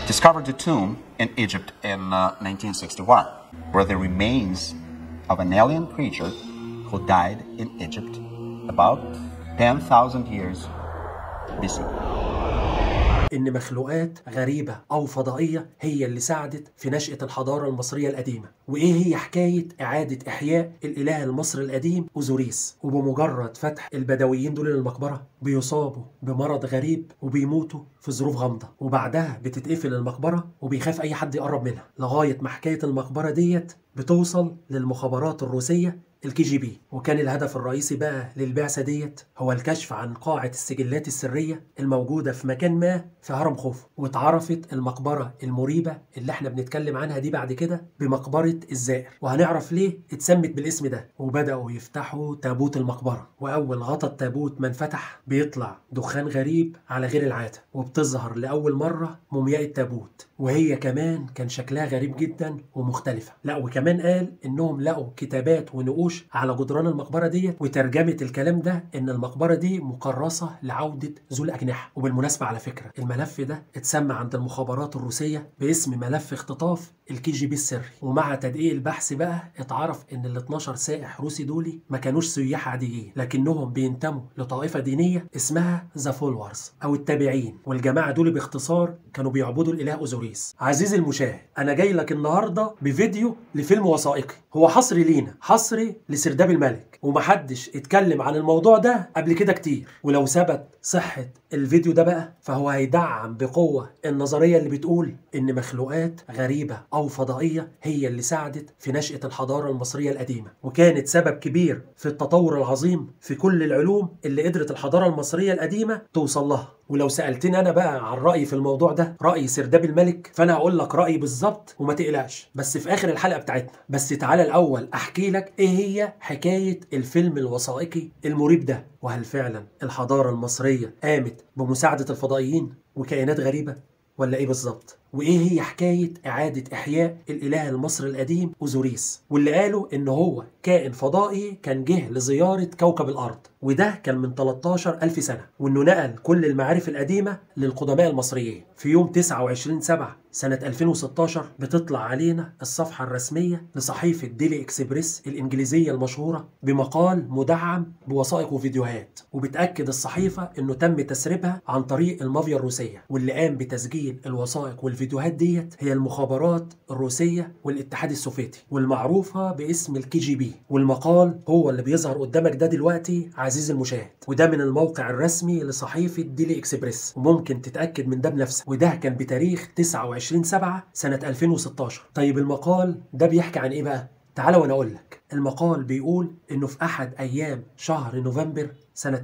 discovered the tomb in Egypt in uh, 1961, where the remains of an alien creature who died in Egypt about 10,000 years BC. إن مخلوقات غريبة أو فضائية هي اللي ساعدت في نشأة الحضارة المصرية القديمة وإيه هي حكاية إعادة إحياء الإله المصري القديم أوزوريس وبمجرد فتح البدويين دول للمقبرة بيصابوا بمرض غريب وبيموتوا في ظروف غامضة وبعدها بتتقفل المقبرة وبيخاف أي حد يقرب منها لغاية ما حكاية المقبرة ديت بتوصل للمخابرات الروسية الكي جي بي وكان الهدف الرئيسي بقى للبعثة ديت هو الكشف عن قاعة السجلات السرية الموجودة في مكان ما في هرم خوفو واتعرفت المقبرة المريبة اللي احنا بنتكلم عنها دي بعد كده بمقبرة الزائر وهنعرف ليه اتسمت بالاسم ده وبدأوا يفتحوا تابوت المقبرة وأول غطا التابوت ما انفتح بيطلع دخان غريب على غير العادة وبتظهر لأول مرة مومياء التابوت وهي كمان كان شكلها غريب جدا ومختلفة لا وكمان قال انهم لقوا كتابات ونقوش على جدران المقبرة ديت وترجمة الكلام ده ان المقبرة دي مكرسة لعودة ذو الأجنحة وبالمناسبة على فكرة الملف ده اتسمى عند المخابرات الروسية باسم ملف اختطاف الكي جي بي السري ومع تدقيق البحث بقى اتعرف ان ال 12 سائح روسي دولي ما كانوش سياح عاديين لكنهم بينتموا لطائفة دينية اسمها ذا فولورز او التابعين والجماعة دول باختصار كانوا بيعبدوا الاله اوزوريس عزيزي المشاهد انا جاي لك النهارده بفيديو لفيلم وثائقي هو حصري لينا حصري لسرداب الملك ومحدش اتكلم عن الموضوع ده قبل كده كتير ولو ثبت صحة الفيديو ده بقى فهو هيدعم بقوة النظرية اللي بتقول إن مخلوقات غريبة أو فضائية هي اللي ساعدت في نشأة الحضارة المصرية القديمة وكانت سبب كبير في التطور العظيم في كل العلوم اللي قدرت الحضارة المصرية القديمة توصل لها ولو سألتني أنا بقى عن رأيي في الموضوع ده رأي سرداب الملك فأنا هقول لك رأيي بالظبط وما تقلقش بس في آخر الحلقة بتاعتنا بس تعالى الأول أحكي لك إيه هي حكاية الفيلم الوثائقي المريب ده وهل فعلا الحضارة المصرية قامت بمساعدة الفضائيين وكائنات غريبة ولا إيه بالظبط وايه هي حكايه اعاده احياء الاله المصري القديم اوزوريس واللي قالوا ان هو كائن فضائي كان جه لزياره كوكب الارض وده كان من 13 ألف سنة وإنه نقل كل المعارف القديمة للقدماء المصريين في يوم 29 7 سنة 2016 بتطلع علينا الصفحة الرسمية لصحيفة ديلي إكسبريس الإنجليزية المشهورة بمقال مدعم بوثائق وفيديوهات وبتأكد الصحيفة إنه تم تسريبها عن طريق المافيا الروسية واللي قام بتسجيل الوثائق والفيديوهات ديت هي المخابرات الروسية والاتحاد السوفيتي والمعروفة باسم الكي جي بي والمقال هو اللي بيظهر قدامك ده دلوقتي عزيزي المشاهد وده من الموقع الرسمي لصحيفة ديلي إكسبريس وممكن تتأكد من ده بنفسك وده كان بتاريخ 29 7 سنة 2016 طيب المقال ده بيحكي عن إيه بقى؟ تعال وانا اقول لك المقال بيقول انه في احد ايام شهر نوفمبر سنة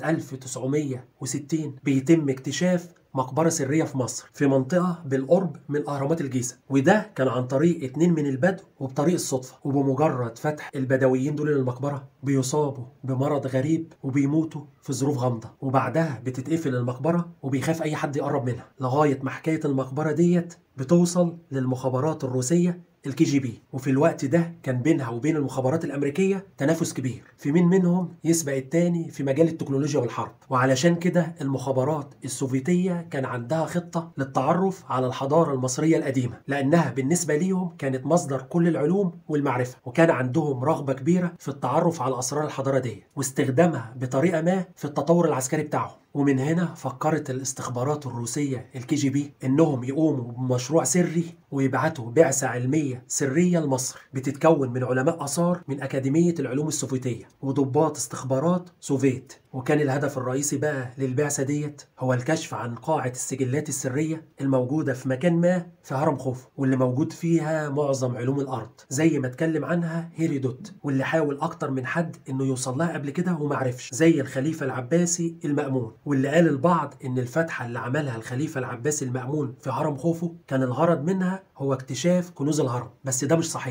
1960 بيتم اكتشاف مقبرة سرية في مصر في منطقة بالقرب من أهرامات الجيزة وده كان عن طريق اتنين من البدو وبطريق الصدفة وبمجرد فتح البدويين دول للمقبرة بيصابوا بمرض غريب وبيموتوا في ظروف غامضة وبعدها بتتقفل المقبرة وبيخاف أي حد يقرب منها لغاية ما حكاية المقبرة ديت بتوصل للمخابرات الروسية الكي جي بي وفي الوقت ده كان بينها وبين المخابرات الامريكيه تنافس كبير في مين منهم يسبق التاني في مجال التكنولوجيا والحرب وعلشان كده المخابرات السوفيتيه كان عندها خطه للتعرف على الحضاره المصريه القديمه لانها بالنسبه ليهم كانت مصدر كل العلوم والمعرفه وكان عندهم رغبه كبيره في التعرف على اسرار الحضاره دي واستخدامها بطريقه ما في التطور العسكري بتاعهم ومن هنا فكرت الاستخبارات الروسية الكي جي بي انهم يقوموا بمشروع سري ويبعتوا بعثة علمية سرية لمصر بتتكون من علماء آثار من أكاديمية العلوم السوفيتية وضباط استخبارات سوفيت وكان الهدف الرئيسي بقى للبعثة ديت هو الكشف عن قاعة السجلات السرية الموجودة في مكان ما في هرم خوفو واللي موجود فيها معظم علوم الأرض زي ما اتكلم عنها هيرودوت واللي حاول أكتر من حد إنه يوصل لها قبل كده ومعرفش زي الخليفة العباسي المأمون واللي قال البعض إن الفتحة اللي عملها الخليفة العباسي المأمون في هرم خوفو كان الغرض منها هو اكتشاف كنوز الهرم بس ده مش صحيح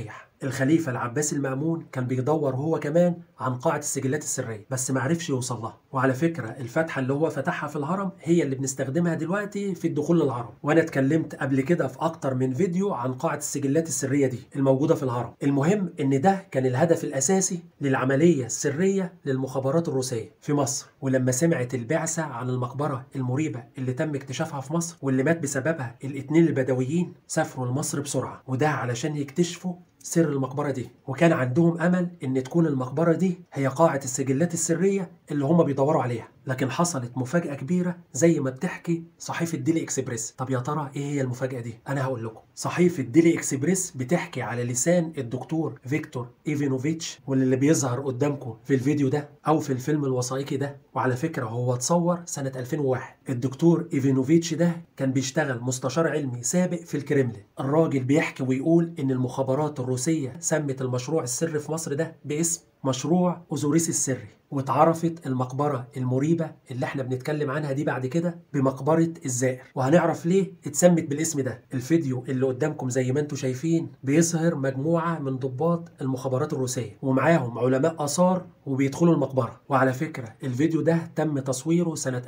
الخليفة العباسي المأمون كان بيدور هو كمان عن قاعة السجلات السرية بس معرفش يوصل لها وعلى فكرة الفتحة اللي هو فتحها في الهرم هي اللي بنستخدمها دلوقتي في الدخول للهرم وانا اتكلمت قبل كده في اكتر من فيديو عن قاعة السجلات السرية دي الموجودة في الهرم المهم ان ده كان الهدف الاساسي للعملية السرية للمخابرات الروسية في مصر ولما سمعت البعثة عن المقبرة المريبة اللي تم اكتشافها في مصر واللي مات بسببها الاتنين البدويين سافروا لمصر بسرعة وده علشان يكتشفوا سر المقبرة دي وكان عندهم أمل إن تكون المقبرة دي هي قاعة السجلات السرية اللي هم بيدوروا عليها لكن حصلت مفاجأة كبيرة زي ما بتحكي صحيفة ديلي إكسبريس طب يا ترى إيه هي المفاجأة دي؟ أنا هقول لكم صحيفة ديلي إكسبريس بتحكي على لسان الدكتور فيكتور إيفينوفيتش واللي بيظهر قدامكم في الفيديو ده أو في الفيلم الوثائقي ده وعلى فكرة هو اتصور سنة 2001 الدكتور إيفينوفيتش ده كان بيشتغل مستشار علمي سابق في الكريملين الراجل بيحكي ويقول إن المخابرات الروسية سمت المشروع السري في مصر ده باسم مشروع أوزوريس السري واتعرفت المقبرة المريبة اللي احنا بنتكلم عنها دي بعد كده بمقبرة الزائر وهنعرف ليه اتسمت بالاسم ده الفيديو اللي قدامكم زي ما انتم شايفين بيظهر مجموعة من ضباط المخابرات الروسية ومعاهم علماء آثار وبيدخلوا المقبرة وعلى فكرة الفيديو ده تم تصويره سنة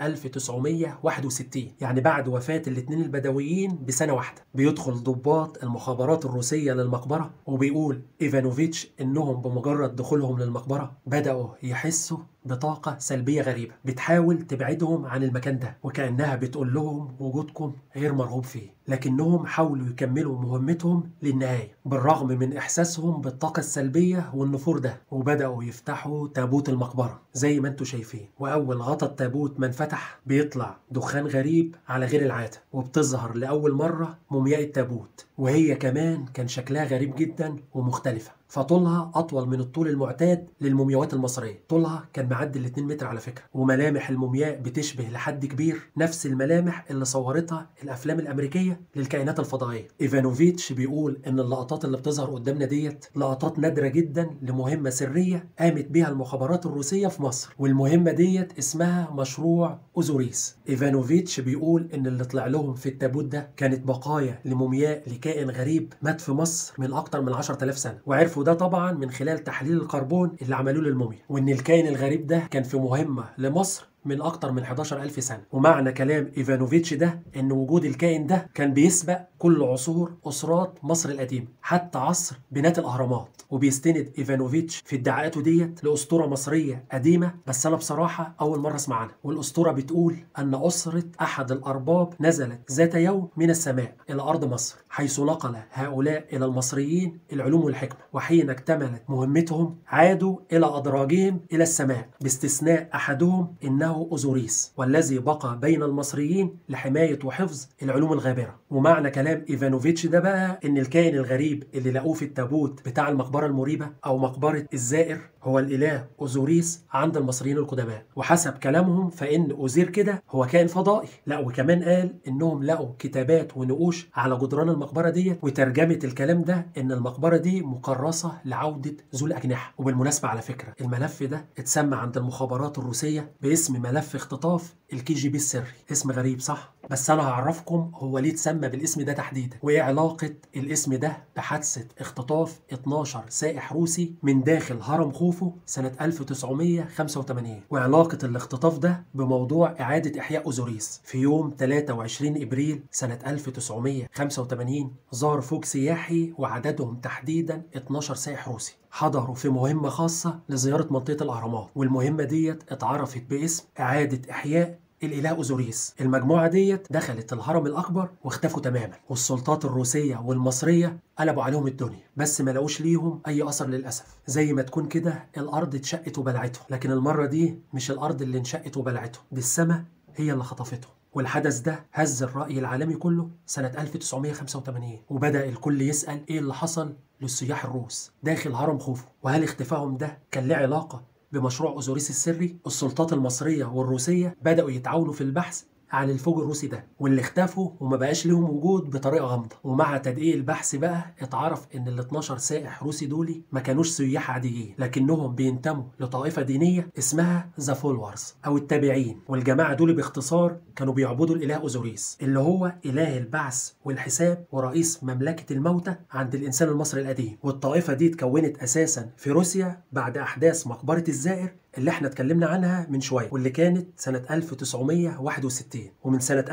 1961 يعني بعد وفاة الاثنين البدويين بسنة واحدة بيدخل ضباط المخابرات الروسية للمقبرة وبيقول إيفانوفيتش إنهم بمجرد دخولهم للمقبرة بدأوا يحسوا بطاقة سلبية غريبة بتحاول تبعدهم عن المكان ده وكأنها بتقول لهم وجودكم غير مرغوب فيه لكنهم حاولوا يكملوا مهمتهم للنهاية بالرغم من إحساسهم بالطاقة السلبية والنفور ده وبدأوا يفتحوا تابوت المقبرة زي ما انتم شايفين وأول غطا التابوت ما انفتح بيطلع دخان غريب على غير العادة وبتظهر لأول مرة مومياء التابوت وهي كمان كان شكلها غريب جدا ومختلفة فطولها أطول من الطول المعتاد للمومياوات المصرية طولها كان معدي ال 2 متر على فكرة وملامح المومياء بتشبه لحد كبير نفس الملامح اللي صورتها الأفلام الأمريكية للكائنات الفضائية إيفانوفيتش بيقول إن اللقطات اللي بتظهر قدامنا ديت لقطات نادرة جدا لمهمة سرية قامت بيها المخابرات الروسية في مصر والمهمة ديت اسمها مشروع أوزوريس إيفانوفيتش بيقول إن اللي طلع لهم في التابوت ده كانت بقايا لمومياء لكائن غريب مات في مصر من أكتر من 10000 سنة وعرفوا ده طبعا من خلال تحليل الكربون اللي عملوه للموميا وإن الكائن الغريب ده كان في مهمة لمصر من أكتر من 11000 سنة ومعنى كلام إيفانوفيتش ده إن وجود الكائن ده كان بيسبق كل عصور أسرات مصر القديمة حتى عصر بناء الأهرامات وبيستند إيفانوفيتش في ادعاءاته ديت لأسطورة مصرية قديمة بس أنا بصراحة أول مرة أسمع عنها والأسطورة بتقول أن أسرة أحد الأرباب نزلت ذات يوم من السماء إلى أرض مصر حيث نقل هؤلاء إلى المصريين العلوم والحكمة وحين اكتملت مهمتهم عادوا إلى أدراجهم إلى السماء باستثناء أحدهم إنه أوزوريس والذي بقى بين المصريين لحماية وحفظ العلوم الغابرة ومعنى كلام إيفانوفيتش ده بقى إن الكائن الغريب اللي لقوه في التابوت بتاع المقبرة المريبة أو مقبرة الزائر هو الإله أوزوريس عند المصريين القدماء وحسب كلامهم فإن أوزير كده هو كائن فضائي لا وكمان قال إنهم لقوا كتابات ونقوش على جدران المقبرة ديت وترجمة الكلام ده إن المقبرة دي مكرسة لعودة ذو الأجنحة وبالمناسبة على فكرة الملف ده اتسمى عند المخابرات الروسية باسم ملف اختطاف الكي جي بي السري اسم غريب صح بس انا هعرفكم هو ليه اتسمى بالاسم ده تحديدا وايه علاقه الاسم ده بحادثه اختطاف 12 سائح روسي من داخل هرم خوفو سنه 1985 وعلاقه الاختطاف ده بموضوع اعاده احياء اوزوريس في يوم 23 ابريل سنه 1985 ظهر فوج سياحي وعددهم تحديدا 12 سائح روسي حضروا في مهمة خاصة لزيارة منطقة الأهرامات والمهمة ديت اتعرفت باسم إعادة إحياء الإله أوزوريس المجموعة ديت دخلت الهرم الأكبر واختفوا تماما والسلطات الروسية والمصرية قلبوا عليهم الدنيا بس ما لقوش ليهم أي أثر للأسف زي ما تكون كده الأرض اتشقت وبلعتهم لكن المرة دي مش الأرض اللي انشقت وبلعتهم دي السماء هي اللي خطفتهم والحدث ده هز الرأي العالمي كله سنة 1985 وبدأ الكل يسأل إيه اللي حصل للسياح الروس داخل هرم خوفو وهل اختفائهم ده كان له علاقة بمشروع أوزوريس السري السلطات المصرية والروسية بدأوا يتعاونوا في البحث عن الفوج الروسي ده واللي اختفوا وما بقاش لهم وجود بطريقه غامضه ومع تدقيق البحث بقى اتعرف ان ال 12 سائح روسي دولي ما كانوش سياح عاديين لكنهم بينتموا لطائفه دينيه اسمها ذا فولورز او التابعين والجماعه دول باختصار كانوا بيعبدوا الاله اوزوريس اللي هو اله البعث والحساب ورئيس مملكه الموتى عند الانسان المصري القديم والطائفه دي اتكونت اساسا في روسيا بعد احداث مقبره الزائر اللي احنا اتكلمنا عنها من شويه واللي كانت سنه 1961 ومن سنه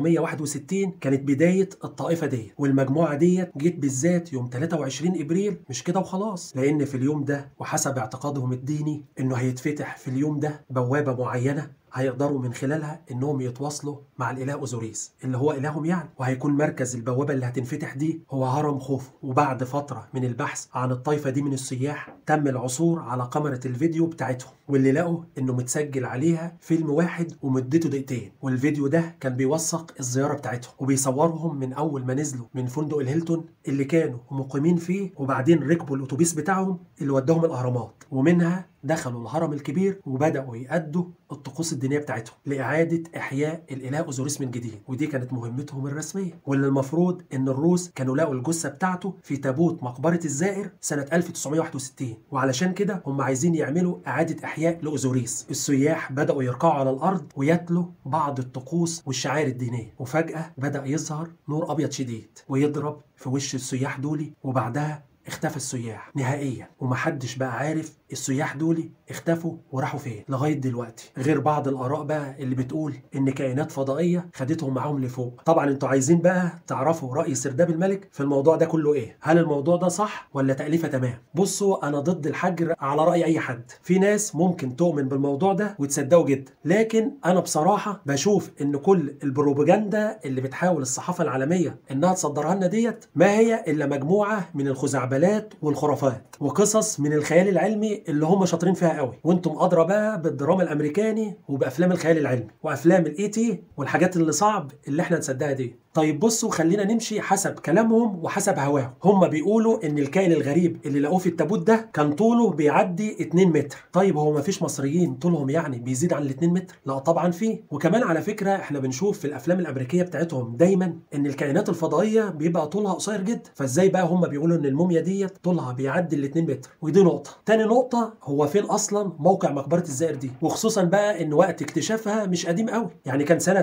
1961 كانت بدايه الطائفه دي والمجموعه ديت جت بالذات يوم 23 ابريل مش كده وخلاص لان في اليوم ده وحسب اعتقادهم الديني انه هيتفتح في اليوم ده بوابه معينه هيقدروا من خلالها انهم يتواصلوا مع الاله اوزوريس اللي هو الههم يعني وهيكون مركز البوابه اللي هتنفتح دي هو هرم خوفو وبعد فتره من البحث عن الطائفه دي من السياح تم العثور على كاميرا الفيديو بتاعتهم واللي لقوا انه متسجل عليها فيلم واحد ومدته دقيقتين والفيديو ده كان بيوثق الزياره بتاعتهم وبيصورهم من اول ما نزلوا من فندق الهيلتون اللي كانوا مقيمين فيه وبعدين ركبوا الاتوبيس بتاعهم اللي وداهم الاهرامات ومنها دخلوا الهرم الكبير وبداوا يأدوا الطقوس الدينيه بتاعتهم لاعاده احياء الاله اوزوريس من جديد ودي كانت مهمتهم الرسميه واللي المفروض ان الروس كانوا لقوا الجثه بتاعته في تابوت مقبره الزائر سنه 1961 وعلشان كده هم عايزين يعملوا اعاده احياء لاوزوريس السياح بداوا يركعوا على الارض ويتلوا بعض الطقوس والشعائر الدينيه وفجاه بدا يظهر نور ابيض شديد ويضرب في وش السياح دولي وبعدها اختفى السياح نهائيا ومحدش بقى عارف السياح دول اختفوا وراحوا فين لغايه دلوقتي غير بعض الاراء بقى اللي بتقول ان كائنات فضائيه خدتهم معاهم لفوق طبعا انتوا عايزين بقى تعرفوا راي سرداب الملك في الموضوع ده كله ايه هل الموضوع ده صح ولا تاليفه تمام بصوا انا ضد الحجر على راي اي حد في ناس ممكن تؤمن بالموضوع ده وتصدقه جدا لكن انا بصراحه بشوف ان كل البروباجندا اللي بتحاول الصحافه العالميه انها تصدرها لنا ديت ما هي الا مجموعه من الخزعبلات والخرافات وقصص من الخيال العلمي اللي هم شاطرين فيها قوي وانتم ادرى بقى بالدراما الامريكاني وبافلام الخيال العلمي وافلام الاي تي والحاجات اللي صعب اللي احنا نصدقها دي طيب بصوا خلينا نمشي حسب كلامهم وحسب هواهم هم بيقولوا ان الكائن الغريب اللي لقوه في التابوت ده كان طوله بيعدي 2 متر طيب هو ما فيش مصريين طولهم يعني بيزيد عن ال 2 متر لا طبعا فيه وكمان على فكره احنا بنشوف في الافلام الامريكيه بتاعتهم دايما ان الكائنات الفضائيه بيبقى طولها قصير جدا فازاي بقى هم بيقولوا ان الموميا ديت طولها بيعدي ال 2 متر ودي نقطه تاني نقطه هو فين اصلا موقع مقبره الزائر دي وخصوصا بقى ان وقت اكتشافها مش قديم قوي يعني كان سنه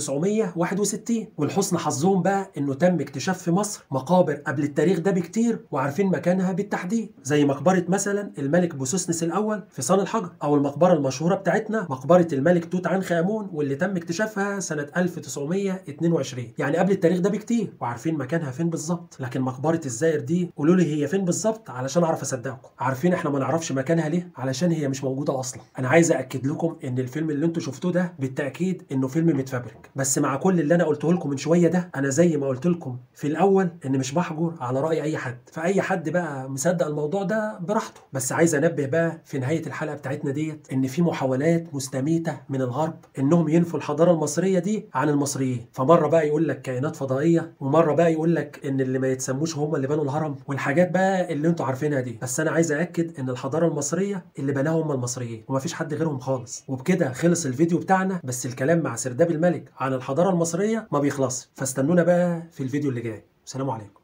1961 والحسن حظهم بقى انه تم اكتشاف في مصر مقابر قبل التاريخ ده بكتير وعارفين مكانها بالتحديد زي مقبره مثلا الملك بوسوسنس الاول في صان الحجر او المقبره المشهوره بتاعتنا مقبره الملك توت عنخ امون واللي تم اكتشافها سنه 1922 يعني قبل التاريخ ده بكتير وعارفين مكانها فين بالظبط لكن مقبره الزائر دي قولوا لي هي فين بالظبط علشان اعرف اصدقكم عارفين احنا ما نعرفش مكانها ليه علشان هي مش موجوده اصلا انا عايز اكد لكم ان الفيلم اللي انتوا شفتوه ده بالتاكيد انه فيلم متفبرك بس مع كل اللي انا قلته لكم من شويه ده انا زي ما قلت لكم في الاول ان مش بحجر على راي اي حد فاي حد بقى مصدق الموضوع ده براحته بس عايز انبه بقى في نهايه الحلقه بتاعتنا ديت ان في محاولات مستميته من الغرب انهم ينفوا الحضاره المصريه دي عن المصريين فمره بقى يقول لك كائنات فضائيه ومره بقى يقول لك ان اللي ما يتسموش هم اللي بنوا الهرم والحاجات بقى اللي انتوا عارفينها دي بس انا عايز اكد ان الحضاره المصريه اللي بناها هم المصريين ومفيش حد غيرهم خالص وبكده خلص الفيديو بتاعنا بس الكلام مع سرداب الملك عن الحضاره المصريه ما بيخلصش فاستنونا بقى في الفيديو اللي جاي سلام عليكم